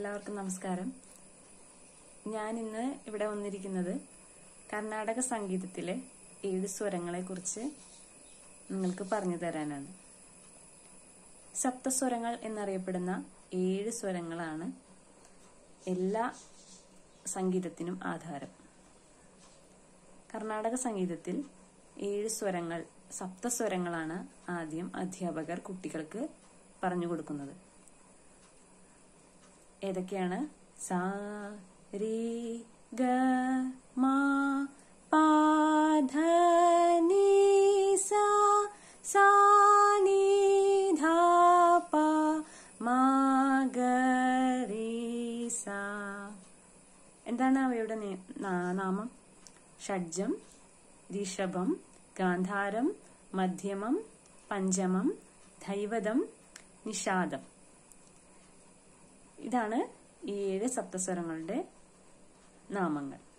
എല്ലാവർക്കും നമസ്കാരം ഞാൻ ഇന്ന് ഇവിടെ വന്നിരിക്കുന്നത് കർണാടക സംഗീതത്തിലെ ഏഴ് സ്വരങ്ങളെ കുറിച്ച് നിങ്ങൾക്ക് പറഞ്ഞു തരാനാണ് സപ്തസ്വരങ്ങൾ എന്നറിയപ്പെടുന്ന ഏഴ് സ്വരങ്ങളാണ് എല്ലാ സംഗീതത്തിനും ആധാരം കർണാടക സംഗീതത്തിൽ ഏഴ് സ്വരങ്ങൾ സപ്തസ്വരങ്ങളാണ് ആദ്യം അധ്യാപകർ കുട്ടികൾക്ക് പറഞ്ഞു കൊടുക്കുന്നത് ഏതൊക്കെയാണ് സാ രി ഗ മാ പാ ധ നീ സാ സാ നീ ധ പ മാ ഗ രി സാ എന്താണ് അവയുടെ നേ- നാ- നാമം ഷഡ്ജം ഋഷഭം ഗാന്ധാരം മധ്യമം പഞ്ചമം ധൈവതം നിഷാദം ഇതാണ് ഈ ഏഴ് സപ്തസ്വരങ്ങളുടെ നാമങ്ങൾ